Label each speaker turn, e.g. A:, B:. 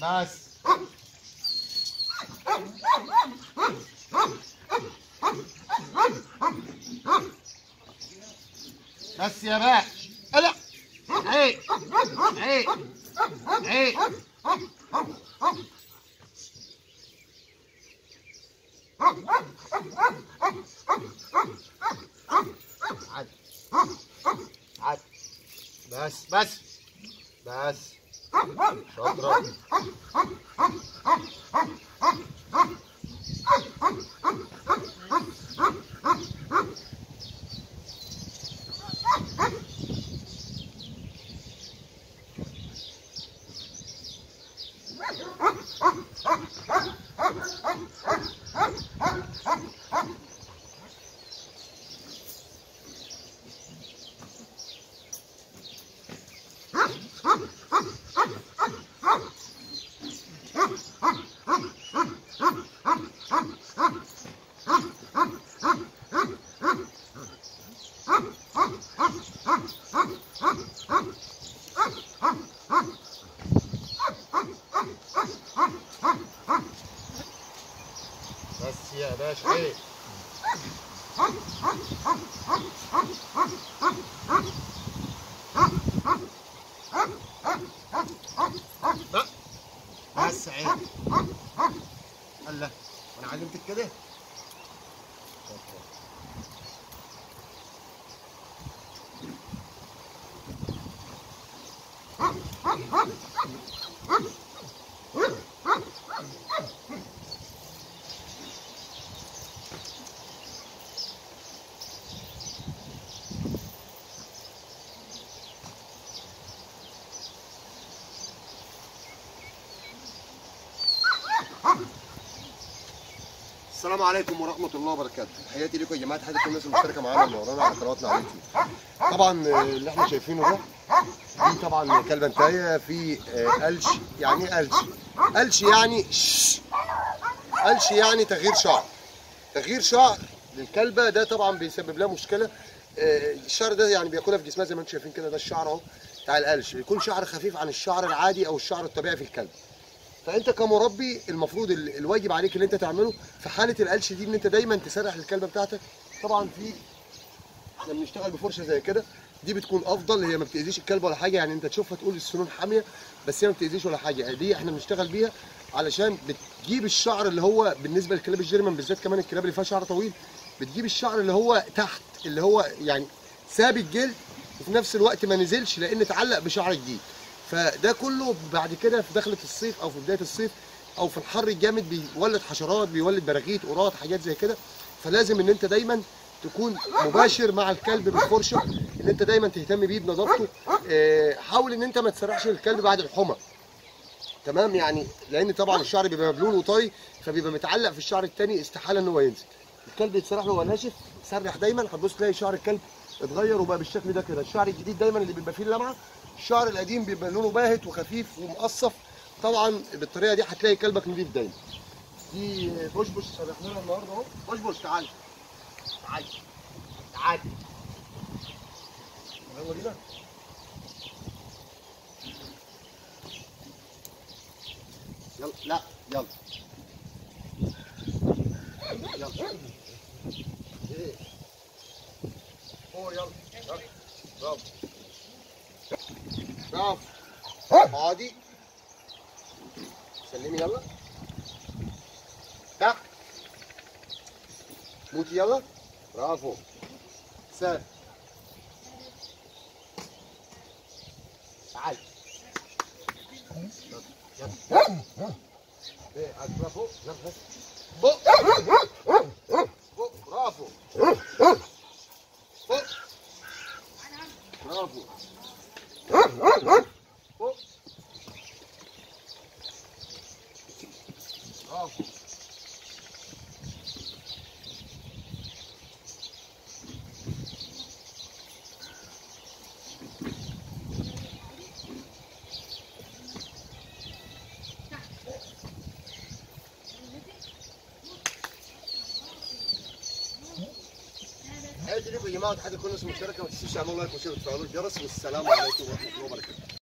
A: بس بس يا باش لا عيب عيب عيب عاد عاد بس بس بس شاطرة بس يا باشا عيب لا. بس عيب الله وانا علمتك كده السلام عليكم ورحمة الله وبركاته، تحياتي لكم يا جماعة تحياتي لكل الناس المشتركة معانا منورانا على قنواتنا على اليوتيوب. طبعا آه، اللي احنا شايفينه ده دي طبعا كلبة انتايه في آه، قلش، يعني ايه قلش؟ قلش يعني شش. قلش يعني تغيير شعر. تغيير شعر للكلبة ده طبعا بيسبب لها مشكلة آه، الشعر ده يعني بياكلها في جسمها زي ما انتم شايفين كده ده الشعر اهو بتاع القلش، يكون شعر خفيف عن الشعر العادي او الشعر الطبيعي في الكلب. فانت كمربي المفروض ال- الواجب عليك اللي انت تعمله في حاله القلش دي ان انت دايما تسرح الكلبه بتاعتك طبعا في احنا بنشتغل بفرشه زي كده دي بتكون افضل هي ما بتاذيش الكلب ولا حاجه يعني انت تشوفها تقول السنون حاميه بس هي ما بتاذيش ولا حاجه دي احنا بنشتغل بيها علشان بتجيب الشعر اللي هو بالنسبه للكلاب الجيرمان بالذات كمان الكلاب اللي فيها شعر طويل بتجيب الشعر اللي هو تحت اللي هو يعني ساب الجلد وفي نفس الوقت ما نزلش لان اتعلق بشعر جديد فده كله بعد كده في دخلة الصيف او في بدايه الصيف او في الحر الجامد بيولد حشرات بيولد براغيث قراط حاجات زي كده فلازم ان انت دايما تكون مباشر مع الكلب بالفرشه ان انت دايما تهتم بيه بنظافته آه، حاول ان انت ما تسرحش الكلب بعد الحمى تمام يعني لان طبعا الشعر بيبقى مبلول وطري فبيبقى متعلق في الشعر التاني استحاله ان هو ينزل الكلب يتسرح له وهو ناشف سرح دايما هتبص تلاقي شعر الكلب اتغير وبقى بالشكل ده كده الشعر الجديد دايما اللي بيبقى فيه اللمعه الشعر القديم بيبقى لونه باهت وخفيف ومقصف طبعا بالطريقه دي هتلاقي كلبك نضيف دايما دي بشبش سرحنا لها النهارده اهو بشبش تعالى تعالى تعالى يلا بينا يلا لا يلا يلا ايه هو يلا يلا. برافو برافو عادي سلمي يلا تحت موتي يلا برافو سال تعال يلا ايه عاد برافو يلا بس فوق فوق برافو فوق برافو فوق برافو تحياتي لكم يا جماعه تحياتي لكل الناس المشتركه ما تنسوش تعملوا لايك وشير وتفعلوا الجرس والسلام عليكم ورحمه الله وبركاته